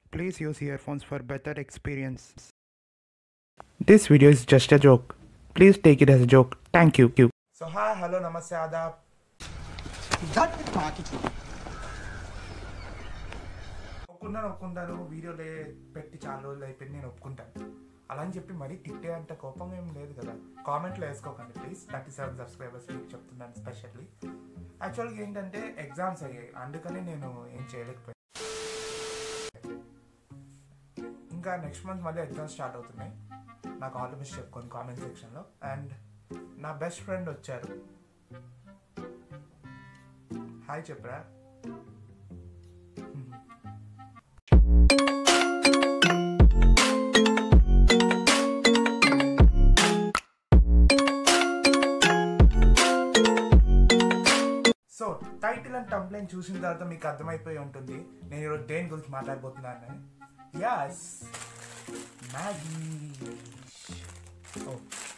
Please use earphones for better experience. This video is just a joke. Please take it as a joke. Thank you. So hi hello నమస్తే ఆదాబ్ ఒప్పుకున్నాను ఒప్పుకుంటాను వీడియోలే పెట్టి చాలా రోజులు అయిపోయింది నేను ఒప్పుకుంటాను అలా అని చెప్పి మరీ తిట్టే అంత కోపం ఏం లేదు కదా కామెంట్లో వేసుకోకండి ప్లీజ్ థర్టీ సెవెన్ సబ్స్క్రైబర్స్ మీకు చెప్తున్నాను స్పెషల్లీ యాక్చువల్గా ఏంటంటే ఎగ్జామ్స్ అయ్యాయి అందుకని నేను ఏం చేయలేకపోయాను ఇంకా నెక్స్ట్ మంత్ మళ్ళీ ఎగ్జామ్స్ స్టార్ట్ అవుతున్నాయి నాకు ఆల్ బెస్ట్ చెప్పుకోండి కామెంట్ సెక్షన్లో అండ్ నా బెస్ట్ ఫ్రెండ్ వచ్చారు హాయ్ చెప్పరా సో టైటిల్ అండ్ కంప్లైంట్ చూసిన తర్వాత మీకు అర్థమైపోయి ఉంటుంది నేను ఈరోజు దేని గురించి మాట్లాడబోతున్నాను యాస్ మ్యాగీ ఓ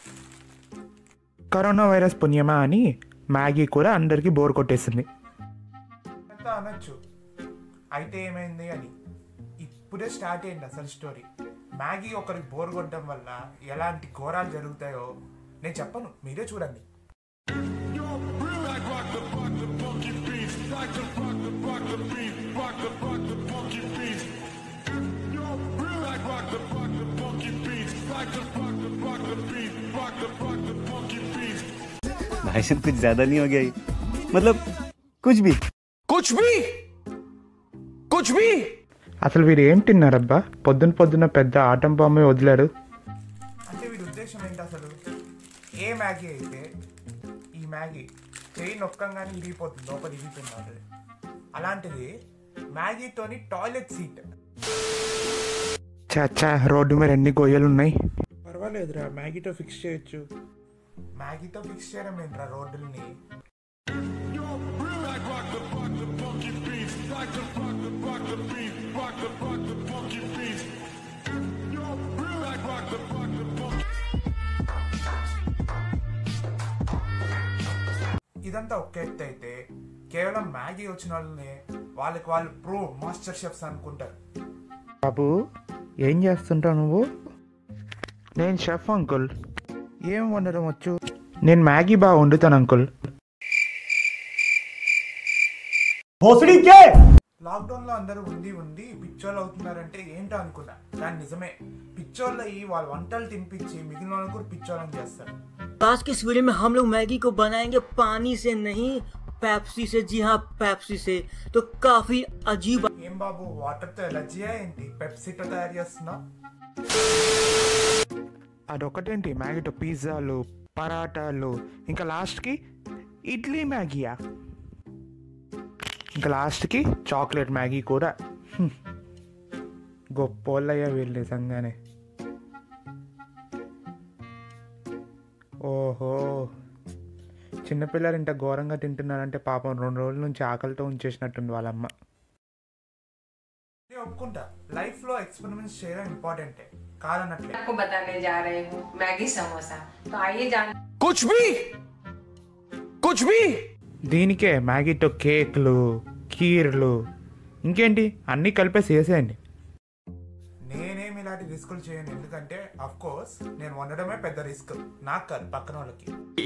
కరోనా వైరస్ పుణ్యమా అని మ్యాగీ కూడా అందరికీ బోర్ కొట్టేసింది అంతా అనొచ్చు అయితే ఏమైంది అని ఇప్పుడే స్టార్ట్ అయింది అసలు స్టోరీ మ్యాగీ ఒకరికి బోర్ కొట్టడం వల్ల ఎలాంటి ఘోరాలు జరుగుతాయో నేను చెప్పను మీరే చూడండి भाई साहब कुछ ज्यादा नहीं हो गया ये? मतलब कुछ भी कुछ भी कुछ भी అసలు వీరు ఏం తిన్నారబ్బా పొద్దున పొద్దున పెద్ద ఆటం బాంబే వదిలారు అంటే వీడి ఉద్దేశం ఏంటి అసలు ఏ మ్యాగీ అయితే ఈ మ్యాగీ చేయి నొక్కంగానే ఇరిగిపోతుంది లోపల ఇరిగిపోయింది ఆల్రెడీ అలాంటిది మ్యాగీతోని టాయిలెట్ సీట్ చాచా రోడ్డు మీద ఎన్ని గొయ్యలు ఉన్నాయి పర్వాలేదురా మ్యాగీతో ఫిక్స్ చేయొచ్చు మ్యాగీతో ఫిక్స్ చేయడం ఏంట్రా రోడ్డుల్ని ఇదంతా ఒక ఎత్తు అయితే కేవలం మ్యాగీ వచ్చిన వాళ్ళని వాళ్ళకి వాళ్ళు ప్రో మాస్టర్ షెఫ్స్ అనుకుంటారు బాబు ఏం చేస్తుంటావు నువ్వు నేను షెఫ్ అంకుల్ ఏం వండడం వచ్చు నేను మ్యాగీ బాగా వండుతాను అంకుల్ లాక్డౌన్ లో అందరూ ఉండి ఉండి పిచ్చోళ్ళు అవుతున్నారంటే ఏంటో అనుకున్నా కానీ నిజమే పిచ్చోళ్ళు అయ్యి వాళ్ళ వంటలు తినిపించి మిగిలిన వాళ్ళని కూడా పిచ్చోళ్ళని చేస్తారు आज की इस वीडियो में हम लोग मैगी को बनाएंगे पानी से नहीं पेप्सी से जी हाँ पेप्सी से तो काफी अजीब ఏం బాబు వాటర్ తో ఎలర్జీయా ఏంటి పెప్సీతో తయారు చేస్తున్నావు అదొకటేంటి మ్యాగీతో పిజ్జాలు పరాటాలు ఇంకా లాస్ట్కి ఇడ్లీ మ్యాగీయా ఇంకా లాస్ట్కి చాక్లెట్ మ్యాగీ కూడా హ్మ్. గొప్పోళ్ళయ్యా వీళ్ళు నిజంగానే ఓహో చిన్నపిల్లలు ఇంత ఘోరంగా తింటున్నారంటే పాపం రెండు రోజుల నుంచి ఆకలితో ఉంచేసినట్టుంది వాళ్ళమ్మ నేను ఒప్పుకుంటా లైఫ్ లో ఎక్స్పెరిమెంట్స్ చేయడం ఇంపార్టెంటే కాదన్నట్లే आपको बताने जा रहे हूँ मैगी समोसा तो आइए जान कुछ भी कुछ भी దీనికే మ్యాగీతో కేక్లు కీర్లు ఇంకేంటి అన్నీ కలిపేసి వేసేయండి నేనేం ఇలాంటి రిస్కులు చేయను ఎందుకంటే అఫ్ కోర్స్ నేను వండడమే పెద్ద రిస్క్ నాకు కాదు పక్కన వాళ్ళకి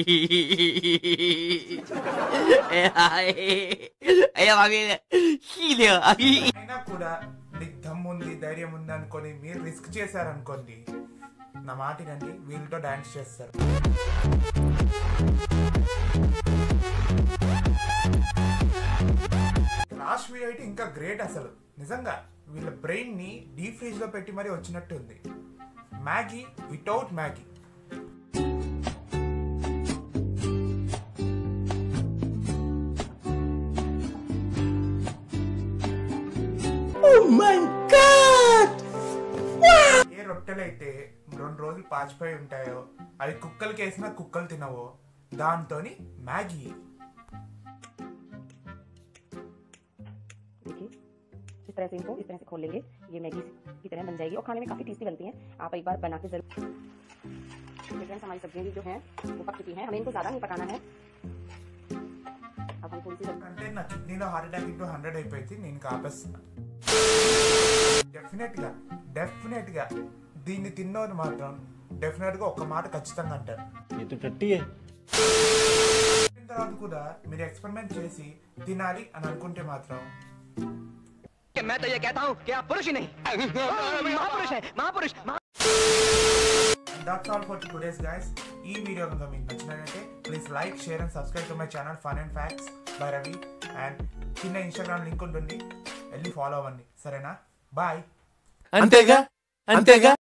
అయినా కూడా నీకు దమ్ము ఉంది ధైర్యం ఉంది అనుకొని మీరు రిస్క్ చేశారనుకోండి నా మాట రండి వీళ్ళతో డాన్స్ చేస్తారు లాస్ట్ వీడియో అయితే ఇంకా గ్రేట్ అసలు నిజంగా వీళ్ళ బ్రెయిన్ ని డీప్ ఫ్రీజ్ లో పెట్టి మరీ వచ్చినట్టు ఉంది మ్యాగీ వితౌట్ మ్యాగీ ఏ రొట్టెలైతే రెండు రోజులు పాచిపోయి ఉంటాయో అవి కుక్కలకి వేసినా కుక్కలు తినవో దాంతోని మ్యాగీ देखिए इस तरह से इनको इस तरह से खोल लेंगे ये मैगी की तरह बन जाएगी और खाने में काफ़ी टेस्टी बनती हैं आप एक बार बना के जरूर फ्रेंड्स हमारी सब्जियां भी जो हैं वो पक चुकी हैं हमें इनको ज़्यादा नहीं पकाना है अब हम थोड़ी सी అంటే నా కిడ్నీలో హార్ట్ అటాక్ ఇంటూ హండ్రెడ్ అయిపోయింది నేను ఇంకా ఆపేస్తున్నా డెఫినెట్గా డెఫినెట్గా దీన్ని తిన్నోని మాత్రం డెఫినెట్గా ఒక్క మాట ఖచ్చితంగా అంటారు ये तो टट्टी है తిన్న తర్వాత కూడా మీరు ఎక్స్పెరిమెంట్ చేసి తినాలి అని అనుకుంటే మాత్రం मैं तो ये कहता हूँ कि आप पुरुष ही नहीं महापुरुष है महापुरुष that's all for today's guys ఈ వీడియో కనుక మీకు నచ్చినట్లయితే please like share and subscribe to my channel fun and facts by Ravi and చిన్న ఇన్స్టాగ్రామ్ లింక్ ఉంటుంది వెళ్ళి ఫాలో అవ్వండి సరేనా బాయ్ అంతేగా అంతేగా